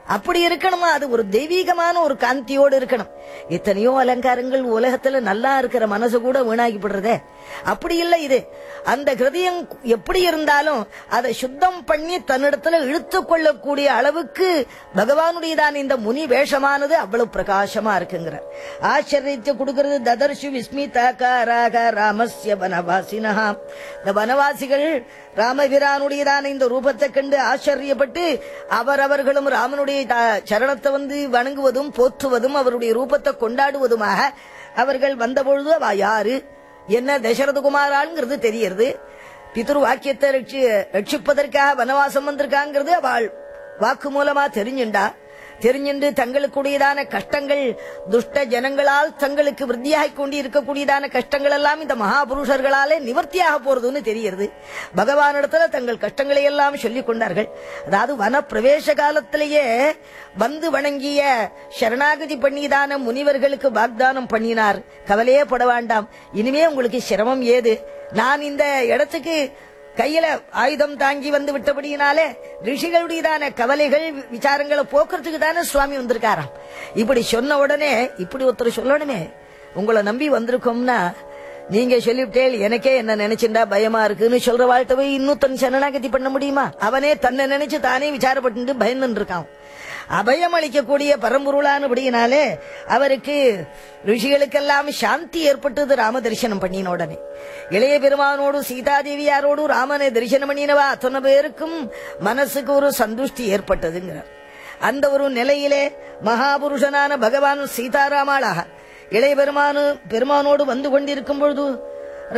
அப்படி இருக்கணுமா அது ஒரு தெய்வீகமான ஒரு காந்தியோடு இருக்கணும் எத்தனையோ அலங்காரங்கள் உலகத்துல நல்லா இருக்கிற மனசு கூட வீணாகிப்படுறதே அப்படி இல்லை இது அந்த ஹிருதயம் எப்படி இருந்தாலும் அதை சுத்தம் பண்ணி தன்னிடத்துல இழுத்து கொள்ளக்கூடிய அளவுக்கு பகவானுடையதான் இந்த முனி வேஷமானது அவ்வளவு பிரகாசமா இருக்குங்கிறார் ஆச்சரியத்தை கொடுக்கிறது ததர்ஷு விஸ்மிதாகாராக ராமஸ்ய வனவாசினஹா இந்த வனவாசிகள் ராமபிரானுடையதான இந்த ரூபத்தை கண்டு ஆச்சரியப்பட்டு அவரவர்களும் ராமனுடைய த- சரணத்தை வந்து வணங்குவதும் போற்றுவதும் அவருடைய ரூபத்தை கொண்டாடுவதுமாக அவர்கள் வந்தபொழுது அவ யாரு என்ன தசரத குமாராளுங்கிறது தெரியறது பிதுரு வாக்கியத்தை ரட்சி ரட்சிப்பதற்காக வனவாசம் வந்திருக்காங்கிறது அவள் வாக்கு மூலமா தெரிஞ்சுண்டா தெரிஞ்சுண்டு தங்களுக்குடையதான கஷ்டங்கள் துஷ்ட ஜனங்களால் தங்களுக்கு விருத்தியாகிக் கொண்டு இருக்கக்கூடியதான கஷ்டங்கள் எல்லாம் இந்த மகாபுருஷர்களாலே நிவர்த்தியாக போறதுன்னு தெரிகிறது பகவானிடத்துல தங்கள் கஷ்டங்களை எல்லாம் சொல்லிக் கொண்டார்கள் அதாவது வன பிரவேச காலத்திலேயே வந்து வணங்கிய சரணாகதி பண்ணிதான முனிவர்களுக்கு வாக்தானம் பண்ணினார் கவலையே பட வேண்டாம் இனிமே உங்களுக்கு சிரமம் ஏது நான் இந்த இடத்துக்கு கையில ஆயுதம் தாங்கி வந்து விட்டபடியினாலே ரிஷிகளுடையதான கவலைகள் விசாரங்களை போக்குறதுக்கு தானே சுவாமி வந்திருக்காராம் இப்படி சொன்ன உடனே இப்படி ஒருத்தர் சொல்லணுமே உங்களை நம்பி வந்திருக்கோம்னா நீங்க சொல்லிவிட்டேல் எனக்கே என்ன நினைச்சுண்டா பயமா இருக்குன்னு சொல்ற வாழ்க்கை போய் இன்னொருத்தன் சரணாகதி பண்ண முடியுமா அவனே தன்னை நினைச்சு தானே விசாரப்பட்டு பயந்துன்னு இருக்கான் அபயம் அளிக்கக்கூடிய பரம்பொருளானபடியினாலே அவருக்கு ரிஷிகளுக்கெல்லாம் சாந்தி ஏற்பட்டது ராம தரிசனம் பண்ணின உடனே இளைய பெருமானோடு சீதாதேவியாரோடு ராமனை தரிசனம் பண்ணினவா அத்தனை பேருக்கும் மனசுக்கு ஒரு சந்துஷ்டி ஏற்பட்டதுங்கிறார் அந்த ஒரு நிலையிலே மகாபுருஷனான பகவான் சீதாராமாளாக இளைய பெருமானு பெருமானோடு வந்து கொண்டிருக்கும் பொழுது